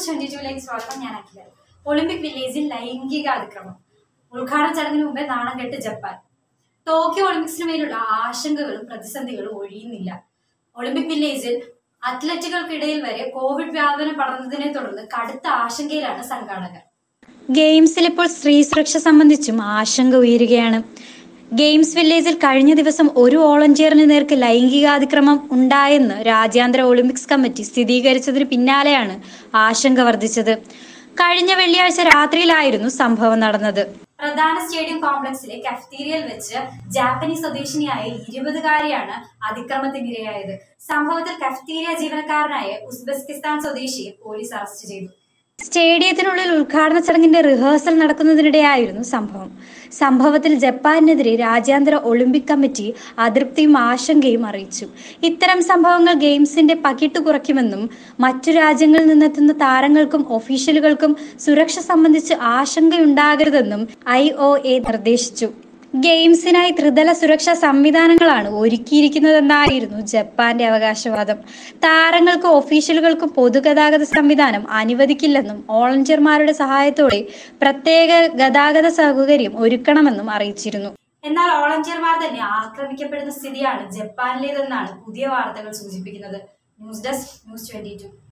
twenty ടൂയിലേക്ക് സ്വാഗതം ഞാൻ അഖില Olympic വില്ലേജിൽ ലൈംഗിക അതിക്രമം ഉദ്ഘാടന ചടങ്ങിന് മുമ്പേ നാണം കെട്ട് ജപ്പാൻ ടോക്കിയോ ഒളിമ്പിക്സിന് മേലുള്ള ആശങ്കകളും പ്രതിസന്ധികളും ഒഴിയുന്നില്ല ഒളിമ്പിക് വില്ലേജിൽ അത്ലറ്റുകൾക്കിടയിൽ വരെ കോവിഡ് വ്യാപനം പടർന്നതിനെ തുടർന്ന് കടുത്ത ആശങ്കയിലാണ് സംഘാടകർ ഗെയിംസിൽ ഇപ്പോൾ സ്ത്രീ സുരക്ഷ സംബന്ധിച്ചും ആശങ്ക ഉയരുകയാണ് ഗെയിംസ് വില്ലേജിൽ കഴിഞ്ഞ ദിവസം ഒരു വോളണ്ടിയറിന് നേർക്ക് ലൈംഗികാതിക്രമം ഉണ്ടായെന്ന് രാജ്യാന്തര ഒളിമ്പിക്സ് കമ്മിറ്റി സ്ഥിരീകരിച്ചതിന് പിന്നാലെയാണ് ആശങ്ക വർദ്ധിച്ചത് കഴിഞ്ഞ വെള്ളിയാഴ്ച രാത്രിയിലായിരുന്നു സംഭവം നടന്നത് പ്രധാന സ്റ്റേഡിയം കോംപ്ലക്സിലെ കഫ്തീരിയയിൽ വെച്ച് ജാപ്പനീസ് സ്വദേശിനിയായ ഇരുപതുകാരിയാണ് അതിക്രമത്തിനിരയായത് സംഭവത്തിൽ കഫ്തീരിയ ജീവനക്കാരനായ ഉസ്ബെസ്കിസ്ഥാൻ സ്വദേശിയെ പോലീസ് അറസ്റ്റ് ചെയ്തു സ്റ്റേഡിയത്തിനുള്ളിൽ ഉദ്ഘാടന ചടങ്ങിന്റെ റിഹേഴ്സൽ നടക്കുന്നതിനിടെയായിരുന്നു സംഭവം സംഭവത്തിൽ ജപ്പാനെതിരെ രാജ്യാന്തര ഒളിമ്പിക് കമ്മിറ്റി അതൃപ്തിയും ആശങ്കയും അറിയിച്ചു ഇത്തരം സംഭവങ്ങൾ ഗെയിംസിന്റെ പകിട്ട് കുറയ്ക്കുമെന്നും മറ്റു രാജ്യങ്ങളിൽ നിന്നെത്തുന്ന താരങ്ങൾക്കും ഒഫീഷ്യലുകൾക്കും സുരക്ഷ സംബന്ധിച്ച് ആശങ്കയുണ്ടാകരുതെന്നും ഐ ഒ എ നിർദ്ദേശിച്ചു ഗെയിംസിനായി ത്രിതല സുരക്ഷാ സംവിധാനങ്ങളാണ് ഒരുക്കിയിരിക്കുന്നതെന്നായിരുന്നു ജപ്പാന്റെ അവകാശവാദം താരങ്ങൾക്ക് ഒഫീഷ്യലുകൾക്കും പൊതുഗതാഗത സംവിധാനം അനുവദിക്കില്ലെന്നും വോളണ്ടിയർമാരുടെ സഹായത്തോടെ പ്രത്യേക ഗതാഗത സൗകര്യം ഒരുക്കണമെന്നും അറിയിച്ചിരുന്നു എന്നാൽ വോളണ്ടിയർമാർ തന്നെ ആക്രമിക്കപ്പെടുന്ന സ്ഥിതിയാണ് ജപ്പാനിലേതെന്നാണ് പുതിയ വാർത്തകൾ സൂചിപ്പിക്കുന്നത് ന്യൂസ് ഡെസ്ക് ന്യൂസ് ട്വന്റി